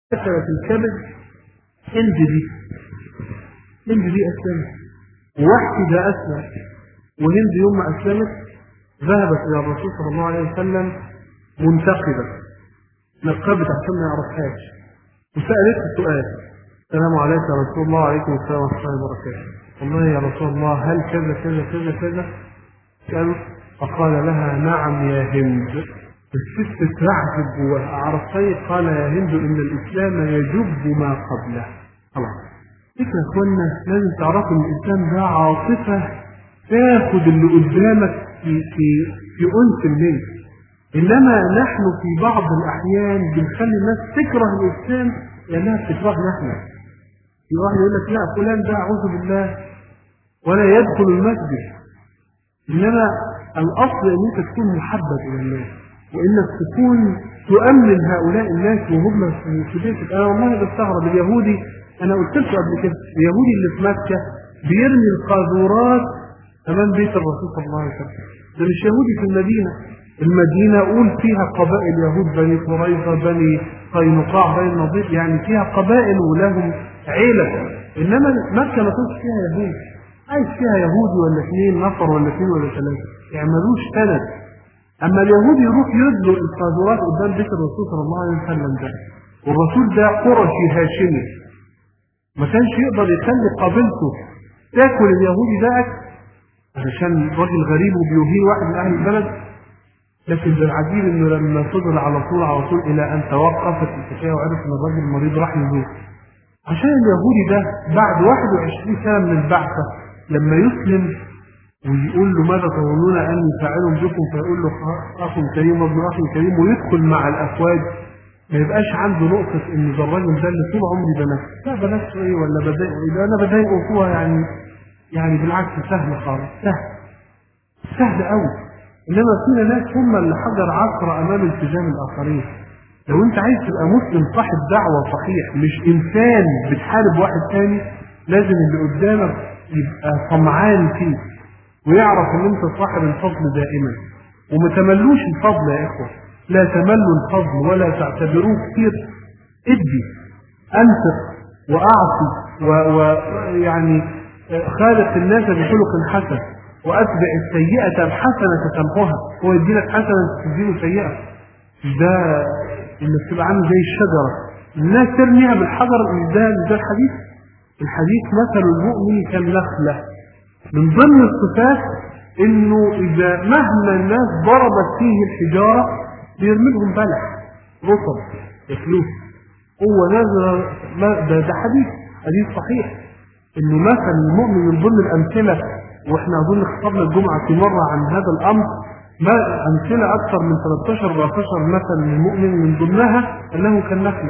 كسرت الكبد هند دي هند دي أسلمت ووحدي ده أسلم وهند يوم ما أسلمت ذهبت إلى الرسول صلى الله عليه وسلم منتقبة نقبت عشان ما يعرفهاش وسألته السؤال السلام عليك يا رسول الله وعليكم السلام ورحمة الله وبركاته والله يا رسول الله هل كذا كذا كذا كذا قال فقال لها نعم يا هند الست اترعبت جواها عرفتي قال يا هند ان الاسلام يجب ما قبله خلاص فكرة يا اخوانا لازم تعرفوا ان الاسلام ده عاطفة تاخد اللي قدامك في في في انس منك انما نحن في بعض الاحيان بنخلي الناس تكره الاسلام لانها بتكرهنا احنا في واحد يقول لك لا فلان ده اعوذ بالله ولا يدخل المسجد انما الاصل ان انت تكون محبب الى الناس وانك تكون تؤمن هؤلاء الناس وهم في بيتك انا والله بستغرب اليهودي انا قلت لكم قبل كده اليهودي اللي في مكه بيرمي القاذورات امام بيت الرسول صلى الله عليه وسلم ده مش يهودي في المدينه المدينة قول فيها قبائل يهود بني قريظة بني قينقاع بني النضير يعني فيها قبائل ولهم عيلة إنما مكة ما كانش فيها يهود عايش فيها يهودي ولا اثنين نفر ولا اثنين ولا ثلاثة يعملوش سند أما اليهود يروح يدلوا القاذورات قدام بيت الرسول صلى الله عليه وسلم ده والرسول ده قرشي هاشمي ما كانش يقدر يخلي قبيلته تاكل اليهودي ده أكل علشان راجل غريب وبيهين واحد من أهل البلد لكن العجيب انه لما فضل على طول على طول الى ان توقفت الحكايه وعرف ان الراجل المريض راح يزور عشان اليهودي ده بعد 21 سنه من البعثه لما يسلم ويقول له ماذا تظنون اني فاعل بكم فيقول له اخ كريم وابن اخ كريم ويدخل مع الافواج ما يبقاش عنده نقطة ان ده الراجل ده اللي طول عمري بنفسه، لا بنفسه ايه ولا بضايقه ايه؟ ده انا بضايقه هو يعني يعني بالعكس سهل خالص، سهل. سهل قوي. انما فينا ناس هم اللي حجر عثرة امام التزام الاخرين لو انت عايز تبقى مسلم صاحب دعوة صحيح مش انسان بتحارب واحد تاني لازم اللي قدامك يبقى طمعان فيك ويعرف ان انت صاحب الفضل دائما وما تملوش الفضل يا اخوة لا تملوا الفضل ولا تعتبروه كتير ادي انفق واعطي ويعني خالق الناس بخلق حسن واتبع السيئه الحسنه تمحوها هو يدي لك حسنه تديله سيئه ده انك تبقى عامل زي الشجره الناس ترميها بالحجر مش ده مش ده الحديث الحديث مثل المؤمن كالنخله من ضمن الصفات انه اذا مهما الناس ضربت فيه الحجاره بيرمي لهم بلح رطب ياكلوه هو نازل ده, ده حديث حديث صحيح انه مثل المؤمن من ضمن الامثله واحنا اظن خطبنا الجمعه في مره عن هذا الامر ما امثله اكثر من 13 14 مثل للمؤمن من ضمنها انه كالنخله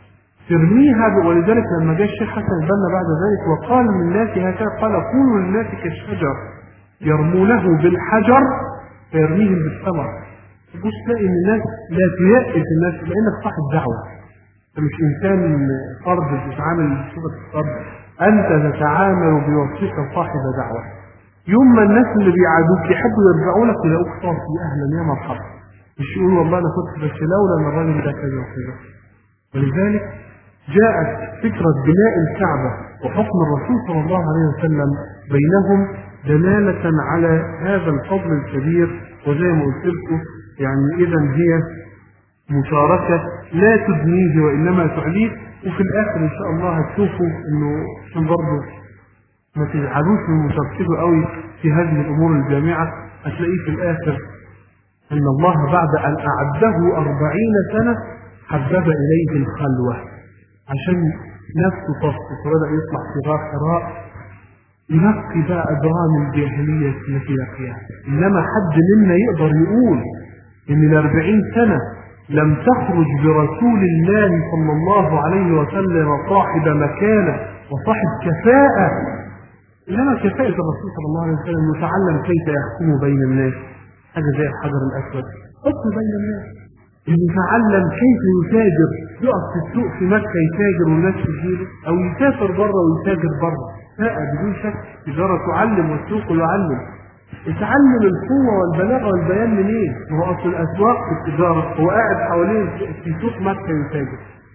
ترميها ولذلك لما جاء الشيخ حسن البنا بعد ذلك وقال للناس هكذا قال كونوا للناس كالشجر يرمونه بالحجر فيرميهم بالثمر تبص تلاقي ان الناس لا تيأس الناس لانك صاحب دعوه انت مش انسان فرد بتتعامل بصفه الفرد انت تتعامل بوصفك صاحب دعوه يوم ما الناس اللي بيعادوك يحبوا يرجعوا لك يلاقوك صافي اهلا يا مرحبا مش يقول والله انا كنت بس لولا ان الراجل ده كذا وكذا ولذلك جاءت فكرة بناء الكعبة وحكم الرسول صلى الله عليه وسلم بينهم دلالة على هذا الفضل الكبير وزي ما قلت لكم يعني إذا هي مشاركة لا تدنيه وإنما تعليه وفي الآخر إن شاء الله هتشوفوا إنه عشان برضه ما تزعلوش من مشاركته قوي في هذه الأمور الجامعة هتلاقيه في الآخر أن الله بعد أن أعده أربعين سنة حبب إليه الخلوة عشان نفسه تصفت وبدأ يطلع في غار حراء ينقي بقى أدران الجاهلية التي لقيها إنما حد منا يقدر يقول إن الأربعين سنة لم تخرج برسول الله صلى الله عليه وسلم صاحب مكانة وصاحب كفاءة إنما كفاءة الرسول صلى الله عليه وسلم يتعلم كيف يحكم بين الناس حاجة زي الحجر الأسود حكم بين الناس يتعلم كيف يتاجر يقف في السوق في مكة يتاجر والناس تجيله أو يسافر بره ويتاجر بره لا بدون شك التجارة تعلم والسوق يعلم اتعلم القوة والبلاغة والبيان منين؟ هو أصل الأسواق في التجارة هو قاعد حوالين في سوق مكة يتاجر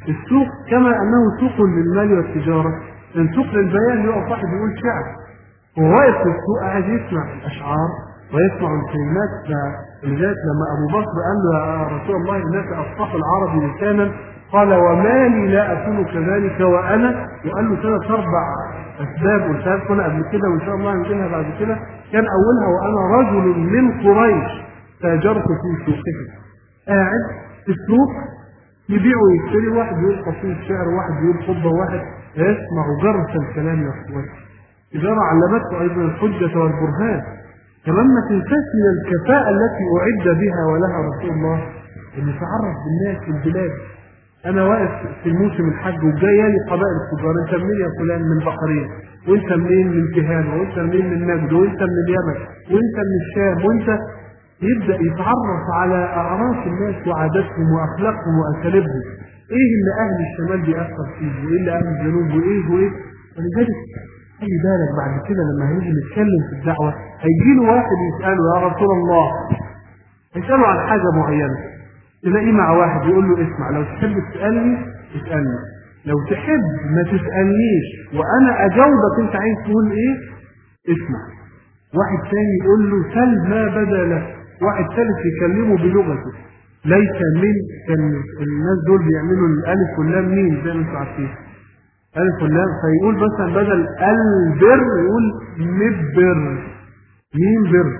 السوق كما أنه سوق للمال والتجارة من سوق للبيان يقف واحد يقول شعر هو واقف في السوق قاعد يسمع الأشعار ويسمع الكلمات فلذلك لما أبو بكر قال له يا رسول الله إنك أفصح العرب لسانا قال وما لي لا أكون كذلك وأنا وقال له ثلاث أربع أسباب قلتها لكم قبل كده وإن شاء الله هنجيلها بعد كده كان أولها وأنا رجل من قريش تاجرت في سوقهم قاعد في السوق يبيع ويشتري واحد يقول قصيد شعر واحد يقول خطبة واحد يسمع جرس الكلام يا اخوان تجارة علمته أيضا الحجة والبرهان كمان ما تنساش من الكفاءة التي أعد بها ولها رسول الله أن يتعرف بالناس في البلاد أنا واقف في الموسم الحج وجاية لي قبائل التجار أنت منين يا فلان من بحرين وأنت منين من تهامة وأنت منين من نجد وأنت من اليمن وأنت من الشام وأنت يبدأ يتعرف على أعراف الناس وعاداتهم وأخلاقهم وأساليبهم إيه اللي أهل الشمال بيأثر فيه وإيه اللي أهل الجنوب وإيه وإيه ولذلك خلي بالك بعد كده لما هنيجي نتكلم في الدعوة هيجي له واحد يسأله يا رسول الله يسأله عن حاجة معينة تلاقيه مع واحد يقول له اسمع لو تحب تسألني اسألني لو تحب ما تسألنيش وأنا أجاوبك أنت عايز تقول إيه اسمع واحد تاني يقول له سل ما بدا له واحد ثالث يكلمه بلغته ليس من كان الناس دول بيعملوا الالف واللام مين زي ما انتم عارفين الف واللام فيقول مثلا بدل البر يقول مبر مين بر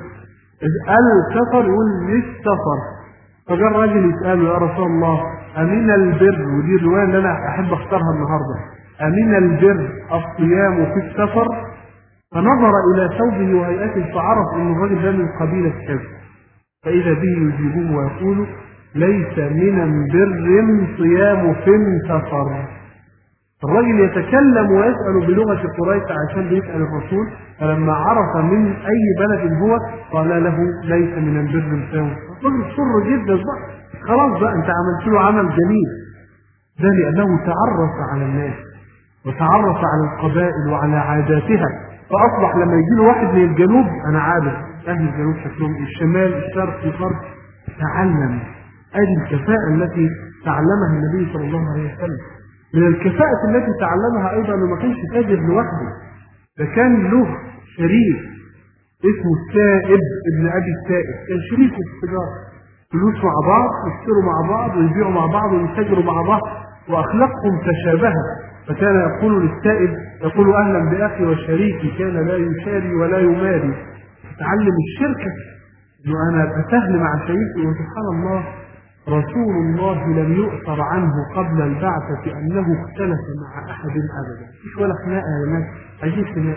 السفر يقول للسفر فجاء الراجل يساله يا رسول الله امين البر ودي الروايه اللي انا احب اختارها النهارده امين البر الصيام في السفر فنظر إلى ثوبه وهيئته فعرف أن الرجل ده من قبيلة كذا فإذا به يجيبه ويقول ليس من بر صيام في سفر الرجل يتكلم ويسأل بلغة قريش عشان بيسأل الرسول فلما عرف من أي بلد هو قال له ليس من البر صيام الرجل سر جدا بقى خلاص بقى أنت عملت له عمل جميل ده لأنه تعرف على الناس وتعرف على القبائل وعلى عاداتها فاصبح لما يجي له واحد من الجنوب انا عارف اهل الجنوب شكلهم الشمال الشرق الغرب تعلم ادي الكفاءه التي تعلمها النبي صلى الله عليه وسلم من الكفاءة التي تعلمها أيضا أنه ما كانش تاجر لوحده ده كان له شريك اسمه السائب ابن أبي السائب كان شريك في التجارة فلوس مع بعض يشتروا مع بعض ويبيعوا مع بعض ويتاجروا مع بعض وأخلاقهم تشابهت فكان يقول للسائب يقول اهلا باخي وشريكي كان لا يشاري ولا يماري تعلم الشركه انه انا ابقى سهل مع شريكي وسبحان الله رسول الله لم يؤثر عنه قبل البعثة أنه اختلف مع أحد أبدا مش ولا خناقة يا ناس عايزين خناقة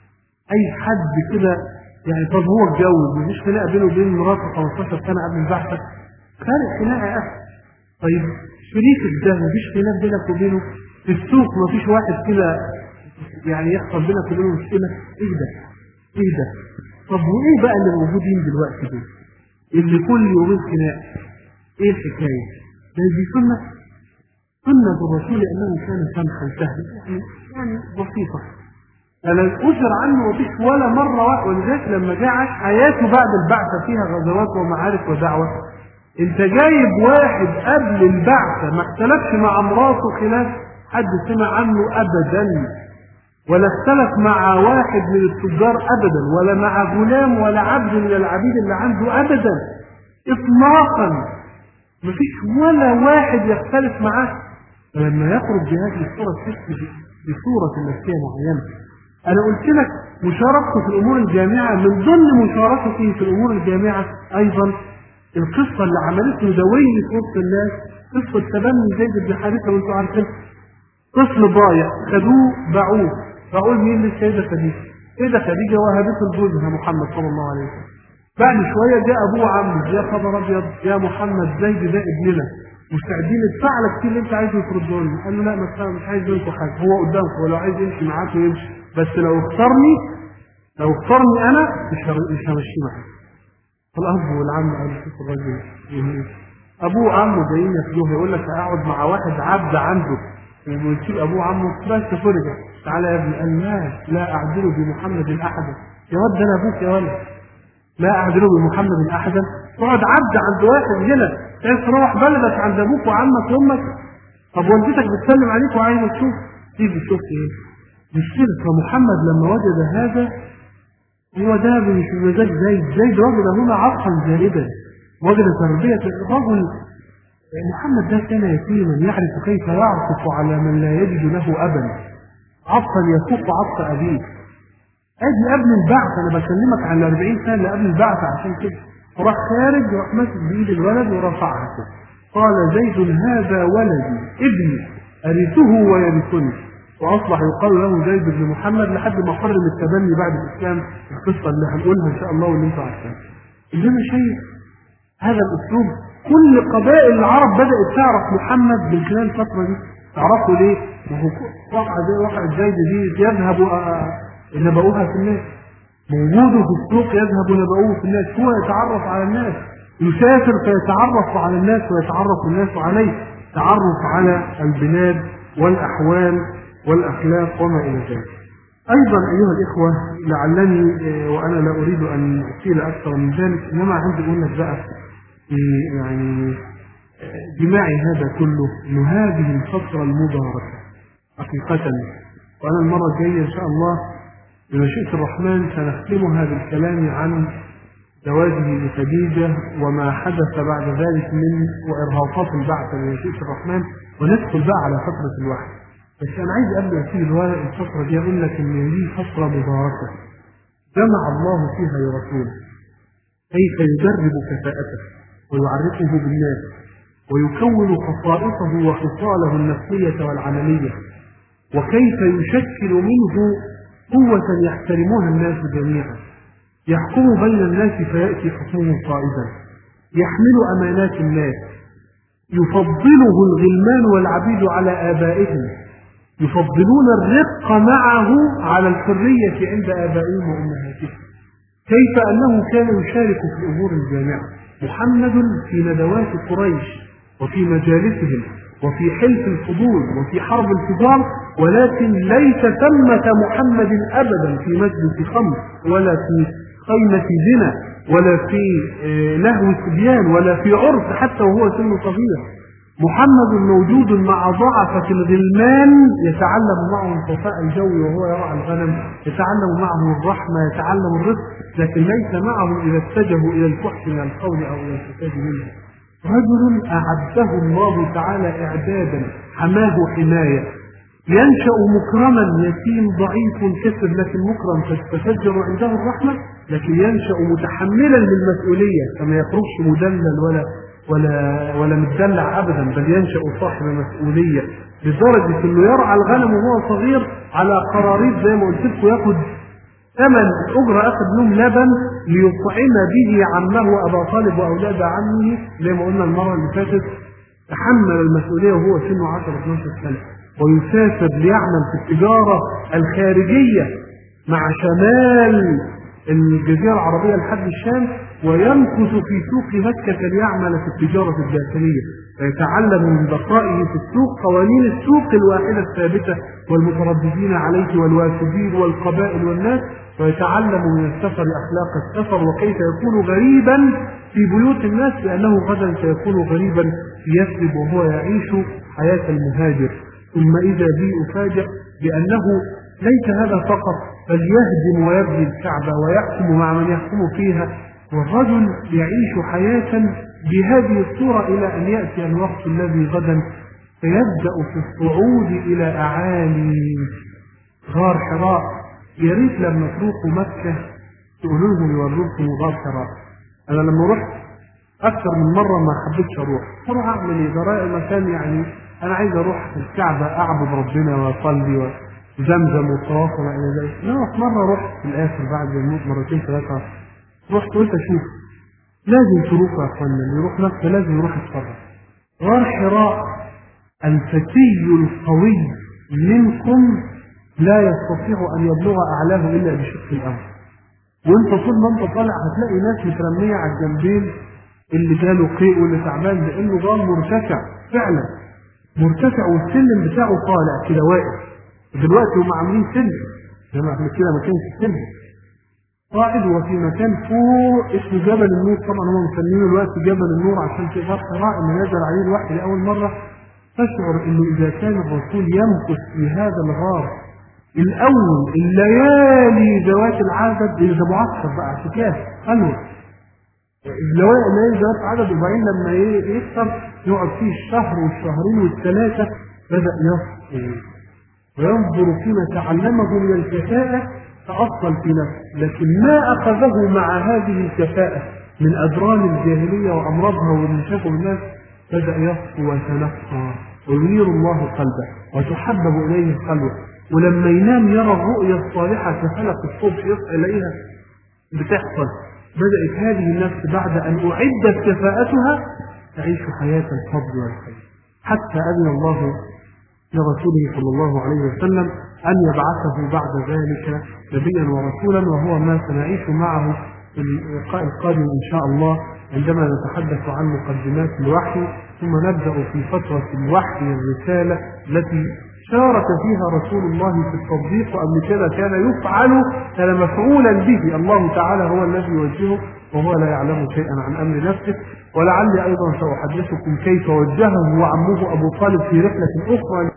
أي حد كده يعني طب هو اتجوز مفيش خناقة بينه وبين مراته 15 سنة قبل البعثة خارج خناقة يا أخي طيب شريكك ده مفيش خلاف بينك وبينه في السوق مفيش واحد كده يعني يحصل بينك وبينه مشكلة ايه ده؟ ايه ده؟ طب وايه بقى اللي موجودين دلوقتي دول؟ اللي كل يومين خناق ايه الحكاية؟ ده دي سنة سنة الرسول انه كان سمحا سهلا يعني يعني بسيطة أنا أثر عنه مفيش ولا مرة واحدة ولذلك لما جه عاش حياته بعد البعثة فيها غزوات ومعارك ودعوة أنت جايب واحد قبل البعثة ما اختلفش مع مراته خلاف حد سمع عنه أبدا ولا اختلف مع واحد من التجار أبدا ولا مع غلام ولا عبد من العبيد اللي عنده أبدا إطلاقا مفيش ولا واحد يختلف معاه فلما يخرج بهذه الصورة تحس بصورة نفسية معينة أنا قلت لك مشاركته في الأمور الجامعة من ضمن مشاركته في الأمور الجامعة أيضا القصة اللي عملته دوية في وسط الناس قصة تبني زيد بن حارثة وأنتم عارفين طفل ضايع خدوه باعوه بقول مين للسيدة خديجة سيدة خديجة وهبته لجوزها محمد صلى الله عليه وسلم بعد شوية جاء أبوه عمه يا خبر أبيض يا محمد زيد ده ابننا مستعدين ندفع لك كل اللي أنت عايزه ترده لنا قال له لا ما مش عايز منكم حاجة هو قدامكم ولو عايز يمشي معاكم يمشي بس لو اختارني لو اختارني أنا مش مش همشيه معاك الأب والعم قالوا شوف الراجل جميل أبوه وعمه جايين ياخدوه يقول لك أقعد مع واحد عبد عنده ويسيب أبوه وعمه بس فرجة تعالى يا ابني قال لا لا أعدل بمحمد أحدا يا ولد أنا أبوك يا ولد لا أعدل بمحمد أحدا تقعد عبد عند واحد هنا عايز تروح بلدك عند أبوك وعمك وأمك طب والدتك بتسلم عليك وعايزه تشوف تيجي تشوف ايه مش كده فمحمد لما وجد هذا هو ده مش مزاج زيد زيد وجد هنا عقلا جانبا وجد تربية الرجل محمد ده كان يتيما يعرف كيف يعطف على من لا يجد له أبا عطفا يفوق عطف أبيه ادي قبل البعث انا بكلمك عن 40 سنه اللي قبل البعث عشان كده وراح خارج وراح ماسك بايد الولد ورفعها كده قال زيد هذا ولدي ابني ارثه ويرثني واصبح يقال له زيد بن محمد لحد ما حرم التبني بعد الاسلام القصه اللي هنقولها ان شاء الله واللي انتم عارفينها انما شيء هذا الاسلوب كل قبائل العرب بدات تعرف محمد من خلال الفتره دي تعرفوا ليه؟ ما هو وقعه زي وقعه زيد دي يذهب نبأوها في الناس موجوده في السوق يذهب نبأوه في الناس هو يتعرف على الناس يسافر فيتعرف على الناس ويتعرف الناس عليه تعرف على البلاد والأحوال والأخلاق وما إلى ذلك أيضا أيها الإخوة لعلني وأنا لا أريد أن أطيل أكثر من ذلك إنما عندي أقول لك بقى يعني جماعي هذا كله أن هذه الفترة المباركة حقيقة وأنا المرة الجاية إن شاء الله بمشيئة الرحمن سنختمها بالكلام عن زواجه لخديجة وما حدث بعد ذلك من وإرهاصات البعث بمشيئة الرحمن وندخل بقى على فترة الوحي بس أنا عايز قبل أسيب الورق الفترة دي أقول لك إن دي فترة مباركة جمع الله فيها لرسوله كيف يدرب كفاءته ويعرفه بالناس ويكون خصائصه وخصاله النفسية والعملية وكيف يشكل منه قوة يحترمها الناس جميعا يحكم بين الناس فيأتي حكمه صائبا يحمل أمانات الناس يفضله الغلمان والعبيد على آبائهم يفضلون الرق معه على الحرية عند آبائهم وأمهاتهم كيف أنه كان يشارك في الأمور الجامعة محمد في ندوات قريش وفي مجالسهم وفي حلف الفضول وفي حرب الفجار ولكن ليس ثمة محمد أبدا في مجلس خمر ولا في خيمة زنا ولا في لهو صبيان ولا في عرس حتى وهو سن صغير محمد موجود مع ضعفة الغلمان يتعلم معهم صفاء الجو وهو يرعى الغنم يتعلم معهم الرحمة يتعلم الرزق لكن ليس معهم إذا اتجهوا إلى الفحش من القول أو إلى الفساد منه رجل أعده الله تعالى إعدادا حماه حماية ينشأ مكرما يتيم ضعيف كسر لكن مكرم تتفجر عنده الرحمة لكن ينشأ متحملا للمسؤولية فما يخرجش مدلل ولا ولا ولا متدلع ابدا بل ينشا صاحب مسؤوليه لدرجه انه يرعى الغنم وهو صغير على قراريط زي ما قلت لكم ياخد ثمن اجره اخذ لهم لبن ليطعم به عمه ابا طالب واولاد عمه زي ما قلنا المره اللي فاتت تحمل المسؤوليه وهو سنه 10 12 سنه ويسافر ليعمل في التجاره الخارجيه مع شمال الجزيرة العربية لحد الشام ويمكث في سوق مكة ليعمل في التجارة الداخلية ويتعلم من بقائه في السوق قوانين السوق الواحدة الثابتة والمترددين عليه والوافدين والقبائل والناس ويتعلم من السفر أخلاق السفر وكيف يكون غريبا في بيوت الناس لأنه غدا سيكون غريبا في يثرب وهو يعيش حياة المهاجر ثم إذا بي أفاجأ بأنه ليس هذا فقط بل يهدم ويبني الكعبة ويحكم مع من يحكم فيها والرجل يعيش حياة بهذه الصورة إلى أن يأتي الوقت الذي غدا فيبدأ في الصعود إلى أعالي غار حراء يا ريت لما تروحوا مكة تقولوا لهم يوروكم غار حراء أنا لما رحت أكثر من مرة ما حبيتش أروح أروح أعمل إيه؟ ده مكان يعني أنا عايز أروح الكعبة أعبد ربنا وأصلي و... زمزم والطواف وما الى ذلك لا في مره رحت في الاخر بعد الموت مرتين ثلاثه رحت قلت اشوف لازم تروحوا يا اخوانا اللي يروح مكه لازم يروح يتفرج غار حراء الفتي القوي منكم لا يستطيع ان يبلغ اعلاه الا بشق الامر وانت طول ما انت طالع هتلاقي ناس مترميه على الجنبين اللي جاله قيء واللي تعبان لانه غار مرتفع فعلا مرتفع والسلم بتاعه طالع كده واقف دلوقتي هم عاملين سلم زي ما احنا كده ما كانش سلم قاعد وفي مكان فوق اسمه جبل النور طبعا هم مسمينه دلوقتي جبل النور عشان في غار حراء ان نزل عليه الوحي لاول مره تشعر انه اذا كان الرسول يمكث في هذا الغار الاول الليالي ذوات العدد ده معسكر بقى اعتكاف خلوه الليالي ذوات عدد وبعدين لما يكثر يقعد فيه الشهر والشهرين والثلاثه بدا يصحي وينظر فيما تعلمه من الكفاءه تأصل في نفسه لكن ما أخذه مع هذه الكفاءة من أدران الجاهلية وأمراضها والمشاكل الناس بدأ يصفو ويتنقى وينير الله قلبه وتحبب إليه الخلوة ولما ينام يرى الرؤيا الصالحة كفلق الصبح يصحى إليها بتحصل بدأت هذه النفس بعد أن أعدت كفاءتها تعيش حياة الفضل والخير حتى أذن الله لرسوله صلى الله عليه وسلم أن يبعثه بعد ذلك نبيا ورسولا وهو ما سنعيش معه في اللقاء القادم إن شاء الله عندما نتحدث عن مقدمات الوحي ثم نبدأ في فترة الوحي الرسالة التي شارك فيها رسول الله في التصديق وقبل كده كان يفعل كان مفعولا به الله تعالى هو الذي يوجهه وهو لا يعلم شيئا عن امر نفسه ولعلي ايضا ساحدثكم كيف وجهه وعمه ابو طالب في رحله اخرى